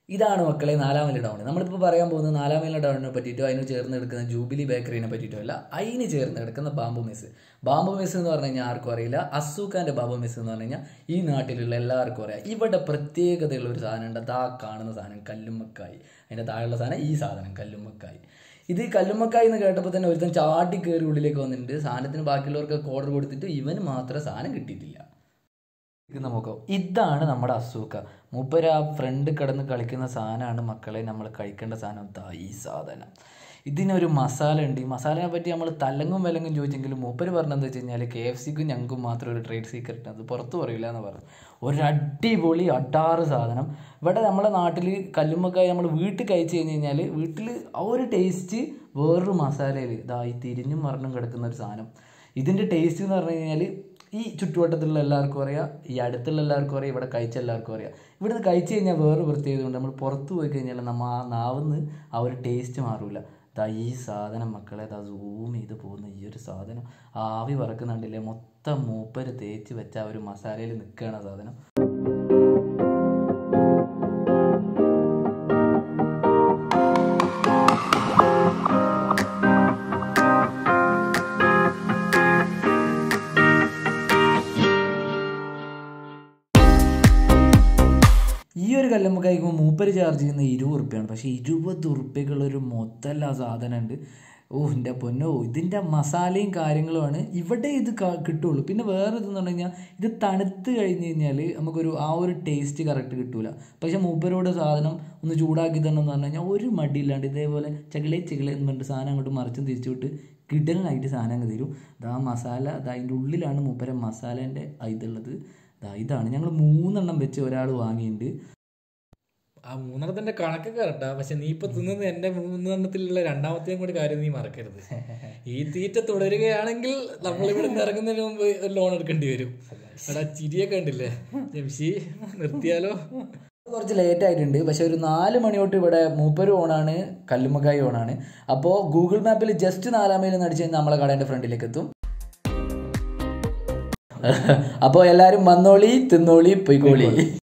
ഇതാണ് മക്കളെ നാലാമല ടൗൺ നമ്മളിപ്പോൾ പറയാൻ പോകുന്നത് നാലാമല ടൗണിനെ പറ്റിയിട്ടോ അതിന് ചേർന്ന് കിടക്കുന്ന ജൂബിലി ബേക്കറിനെ പറ്റിയിട്ടോ അല്ല അതിന് ചേർന്ന് കിടക്കുന്ന ബാമ്പു മെസ് ബാമ്പു മെസ് എന്ന് പറഞ്ഞു കഴിഞ്ഞാൽ ആർക്കും അറിയില്ല അസൂഖാന്റെ ബാമ്പു മെസ് എന്ന് പറഞ്ഞു കഴിഞ്ഞാൽ ഈ നാട്ടിലുള്ള എല്ലാവർക്കും അറിയാം ഇവിടെ പ്രത്യേകതയുള്ള ഒരു സാധനം ഉണ്ട് ദാ കാണുന്ന സാധനം കല്ലുമ്മക്കായി അതിൻ്റെ താഴെയുള്ള സാധനം ഈ സാധനം കല്ലുമ്മക്കായി ഇത് കല്ലുമ്മക്കായി എന്ന് കേട്ടപ്പോൾ തന്നെ ഒരുത്തൻ ചാട്ടി കയറി ഉള്ളിലേക്ക് വന്നിട്ടുണ്ട് സാധനത്തിന് ബാക്കിയുള്ളവർക്കൊക്കെ ഓർഡർ കൊടുത്തിട്ട് ഇവന് മാത്രം സാധനം കിട്ടിയിട്ടില്ല ഇത് നോക്കോ ഇതാണ് നമ്മുടെ അസൂക്ക മൂപ്പര് ആ ഫ്രണ്ട് കിടന്ന് കളിക്കുന്ന സാധനമാണ് മക്കളെ നമ്മൾ കഴിക്കേണ്ട സാധനം ദാ ഈ സാധനം ഇതിനൊരു മസാല ഉണ്ട് ഈ മസാലയെ പറ്റി നമ്മൾ തലങ്ങും വിലങ്ങും ചോദിച്ചെങ്കിലും മൂപ്പര് പറഞ്ഞതെന്ന് വെച്ച് കഴിഞ്ഞാൽ കെ എഫ് സിക്കും ഞങ്ങൾക്കും മാത്രം ഒരു ട്രേഡ് സീക്രറ്റ് അത് പുറത്ത് പറയില്ല എന്ന് പറഞ്ഞു ഒരു അടിപൊളി അടാറ് സാധനം ഇവിടെ നമ്മളെ നാട്ടിൽ കല്ലുമ്മക്കായി നമ്മൾ വീട്ടിൽ കഴിച്ച് കഴിഞ്ഞ് കഴിഞ്ഞാൽ വീട്ടിൽ ആ ഒരു ടേസ്റ്റ് വേറൊരു മസാലയിൽ ഇതാ ഈ തിരിഞ്ഞും മറിഞ്ഞും കിടക്കുന്ന ഒരു സാധനം ഇതിൻ്റെ ടേസ്റ്റ് എന്ന് പറഞ്ഞു കഴിഞ്ഞാൽ ഈ ചുറ്റുവട്ടത്തിലുള്ള എല്ലാവർക്കും അറിയാം ഈ അടുത്തുള്ള എല്ലാവർക്കും അറിയാം ഇവിടെ കഴിച്ച എല്ലാവർക്കും അറിയാം ഇവിടുന്ന് കഴിച്ചു കഴിഞ്ഞാൽ വേറെ പ്രത്യേകത ഉണ്ട് നമ്മൾ പുറത്ത് പോയി കഴിഞ്ഞാൽ നമ്മൾ ആ നാവിന്ന് ആ ഒരു ടേസ്റ്റ് മാറൂല ദാ ഈ സാധനം മക്കളെ ദാ സൂം ചെയ്ത് പോകുന്ന ഈ ഒരു സാധനം ആവി വറക്കുന്നുണ്ടില്ലേ മൊത്തം മൂപ്പര് തേച്ച് വെച്ച ആ ഒരു മസാലയിൽ നിൽക്കുകയാണ് ആ സാധനം ഈ ഒരു കല്ലുമ്മ കഴിക്കുമ്പോൾ മൂപ്പര് ചാർജ് ചെയ്യുന്ന ഇരുപത് ഉറുപ്പ്യാണ് പക്ഷേ ഇരുപത് ഉറുപ്പ്യക്കുള്ളൊരു മൊത്തമല്ല സാധനം ഉണ്ട് ഓ എൻ്റെ പൊന്നോ ഇതിൻ്റെ മസാലയും കാര്യങ്ങളുമാണ് ഇവിടെ ഇത് ക- കിട്ടുള്ളൂ പിന്നെ വേറെ ഇതെന്ന് പറഞ്ഞു കഴിഞ്ഞാൽ ഇത് തണുത്ത് കഴിഞ്ഞ് കഴിഞ്ഞാൽ നമുക്കൊരു ആ ഒരു ടേസ്റ്റ് കറക്റ്റ് കിട്ടൂല പക്ഷേ മൂപ്പരോട് സാധനം ഒന്ന് ചൂടാക്കി തന്നെ എന്ന് പറഞ്ഞു കഴിഞ്ഞാൽ ഒരു മടിയില്ലാണ്ട് ഇതേപോലെ ചകിളേ ചകിളേ എന്ന് പറഞ്ഞിട്ട് സാധനം അങ്ങോട്ട് മറിച്ചും തിരിച്ചു വിട്ട് കിടലിനായിട്ട് സാധനം അങ്ങ് തരും ഇതാ മസാല ഇതാ അതിൻ്റെ ഉള്ളിലാണ് മൂപ്പര മസാലേൻ്റെ ഇതുള്ളത് ദാ ഇതാണ് ഞങ്ങൾ മൂന്നെണ്ണം വെച്ച് ഒരാൾ വാങ്ങിയിട്ടുണ്ട് ആ മൂന്നെണ്ണത്തിന്റെ കണക്ക് കറക്റ്റാ പക്ഷെ നീ ഇപ്പൊ തിന്നുന്നത് എന്റെ മൂന്നെണ്ണത്തിലുള്ള രണ്ടാമത്തെയും കൂടി കാര്യം നീ മറക്കരുത് ഈ തീറ്റ തുടരുകയാണെങ്കിൽ നമ്മൾ ഇവിടെ നിന്ന് ഇറങ്ങുന്നതിന് മുമ്പ് ഒരു ലോൺ എടുക്കേണ്ടി വരും എടാ ചിരിയൊക്കെ ഉണ്ടില്ലേ ജംഷി നിർത്തിയാലോ കുറച്ച് ലേറ്റ് ആയിട്ടുണ്ട് പക്ഷെ ഒരു നാല് മണി തൊട്ട് ഇവിടെ മൂപ്പര് ഓണാണ് കല്ലുമ്മക്കായി ഓണാണ് അപ്പോൾ ഗൂഗിൾ മാപ്പിൽ ജസ്റ്റ് നാലാം മൈൽ നടിച്ച് കഴിഞ്ഞാൽ നമ്മളെ കടേൻ്റെ ഫ്രണ്ടിലേക്ക് എത്തും അപ്പോൾ എല്ലാവരും വന്നോളി തിന്നോളി പൊയ്ക്കോളി